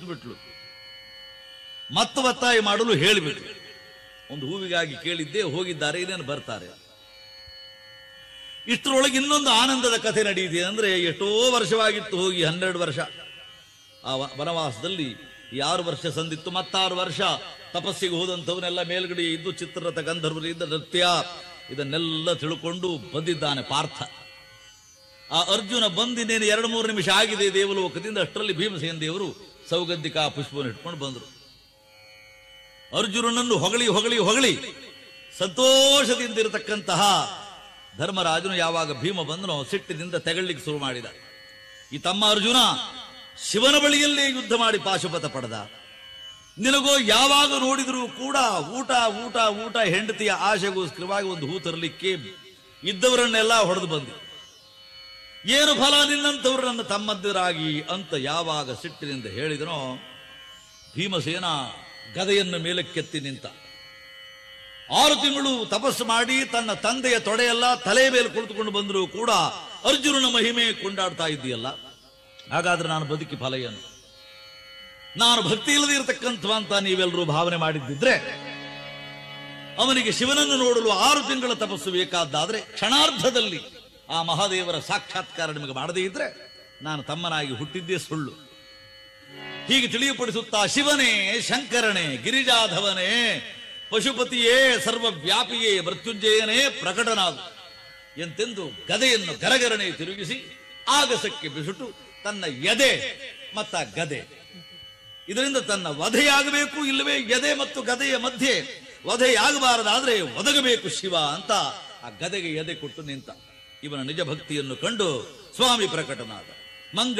ಬಿಟ್ಲು ಮತ್ತೆ ಒತ್ತಾಯ ಮಾಡಲು ಹೇಳಿಬಿಟ್ಲು ಒಂದು ಹೂವಿಗಾಗಿ ಕೇಳಿದ್ದೆ ಹೋಗಿದ್ದಾರೆ ಇನ್ನೇನು ಬರ್ತಾರೆ ಇಷ್ಟರೊಳಗೆ ಇನ್ನೊಂದು ಆನಂದದ ಕಥೆ ನಡೆಯಿದೆ ಅಂದ್ರೆ ಎಷ್ಟೋ ವರ್ಷವಾಗಿತ್ತು ಹೋಗಿ ಹನ್ನೆರಡು ವರ್ಷ ಆ ವ- ವನವಾಸದಲ್ಲಿ ಈ ಆರು ವರ್ಷ ಸಂದಿತ್ತು ಮತ್ತಾರು ವರ್ಷ ತಪಸ್ಸಿಗೆ ಹೋದಂಥವನ್ನೆಲ್ಲ ಮೇಲ್ಗಡೆ ಇದ್ದು ಚಿತ್ರರಥ ಗಂಧರ್ವರಿಂದ ನೃತ್ಯ ಇದನ್ನೆಲ್ಲ ತಿಳ್ಕೊಂಡು ಬಂದಿದ್ದಾನೆ ಪಾರ್ಥ ಆ ಅರ್ಜುನ ಬಂದಿನೇನು ಎರಡು ಮೂರು ನಿಮಿಷ ಆಗಿದೆ ದೇವಲೋಕದಿಂದ ಅಷ್ಟರಲ್ಲಿ ಭೀಮಸೇನ ದೇವರು ಸೌಗಂಧಿಕ ಪುಷ್ಪವನ್ನು ಇಟ್ಕೊಂಡು ಬಂದರು ಅರ್ಜುನನನ್ನು ಹೊಗಳಿ ಹೊಗಳಿ ಹೊಗಳಿ ಸಂತೋಷದಿಂದಿರತಕ್ಕಂತಹ ಧರ್ಮರಾಜನು ಯಾವಾಗ ಭೀಮ ಬಂದನೋ ಸಿಟ್ಟಿನಿಂದ ತೆಗಳ್ಲಿಕ್ಕೆ ಶುರು ಮಾಡಿದ ಈ ತಮ್ಮ ಅರ್ಜುನ ಶಿವನ ಬಳಿಯಲ್ಲೇ ಯುದ್ಧ ಮಾಡಿ ಪಾಶುಪತ ಪಡೆದ ನಿನಗೋ ಯಾವಾಗ ನೋಡಿದರೂ ಕೂಡ ಊಟ ಊಟ ಊಟ ಹೆಂಡತಿಯ ಆಶೆಗೋಸ್ಕರವಾಗಿ ಒಂದು ಹೂ ತರಲಿಕ್ಕೆ ಇದ್ದವರನ್ನೆಲ್ಲ ಹೊಡೆದು ಬಂದು ಏನು ಫಲ ನಿನ್ನಂಥವ್ರು ನನ್ನ ತಮ್ಮದ್ದರಾಗಿ ಅಂತ ಯಾವಾಗ ಸಿಟ್ಟಿನಿಂದ ಹೇಳಿದನೋ ಭೀಮಸೇನ ಗದೆಯನ್ನು ಮೇಲಕ್ಕೆತ್ತಿ ನಿಂತ ಆರು ತಿಂಗಳು ತಪಸ್ಸು ಮಾಡಿ ತನ್ನ ತಂದೆಯ ತೊಡೆಯೆಲ್ಲ ತಲೆ ಮೇಲೆ ಕುಳಿತುಕೊಂಡು ಬಂದರೂ ಕೂಡ ಅರ್ಜುನನ ಮಹಿಮೆ ಕೊಂಡಾಡ್ತಾ ಇದ್ದೀಯಲ್ಲ ಹಾಗಾದ್ರೆ ನಾನು ಬದುಕಿ ಫಲ ಏನು ನಾನು ಭಕ್ತಿ ಇಲ್ಲದೆ ಇರತಕ್ಕಂಥ ಅಂತ ನೀವೆಲ್ಲರೂ ಭಾವನೆ ಮಾಡಿದ್ದಿದ್ರೆ ಅವನಿಗೆ ಶಿವನನ್ನು ನೋಡಲು ಆರು ತಿಂಗಳ ತಪಸ್ಸು ಬೇಕಾದ್ದಾದ್ರೆ ಕ್ಷಣಾರ್ಧದಲ್ಲಿ ಆ ಮಹಾದೇವರ ಸಾಕ್ಷಾತ್ಕಾರ ನಿಮಗೆ ಮಾಡದೇ ಇದ್ರೆ ನಾನು ತಮ್ಮನಾಗಿ ಹುಟ್ಟಿದ್ದೇ ಸುಳ್ಳು ಹೀಗೆ ತಿಳಿಯಪಡಿಸುತ್ತಾ ಶಿವನೇ ಶಂಕರನೇ ಗಿರಿಜಾಧವನೇ ಪಶುಪತಿಯೇ ಸರ್ವವ್ಯಾಪಿಯೇ ಮೃತ್ಯುಂಜಯನೇ ಪ್ರಕಟನಾದ ಎಂತೆಂದು ಗದೆಯನ್ನು ಗರಗರನೆ ತಿರುಗಿಸಿ ಆಗಸಕ್ಕೆ ಬಿಸುಟು ತನ್ನ ಎದೆ ಮತ್ತ ಗದೆ ಇದರಿಂದ ತನ್ನ ವಧೆಯಾಗಬೇಕು ಇಲ್ಲವೇ ಎದೆ ಮತ್ತು ಗದೆಯ ಮಧ್ಯೆ ವಧೆಯಾಗಬಾರದಾದ್ರೆ ಒದಗಬೇಕು ಶಿವ ಅಂತ ಆ ಗದೆಗೆ ಎದೆ ಕೊಟ್ಟು ನಿಂತ ಇವನ ನಿಜ ಭಕ್ತಿಯನ್ನು ಕಂಡು ಸ್ವಾಮಿ ಪ್ರಕಟನಾದ ಮಂಗ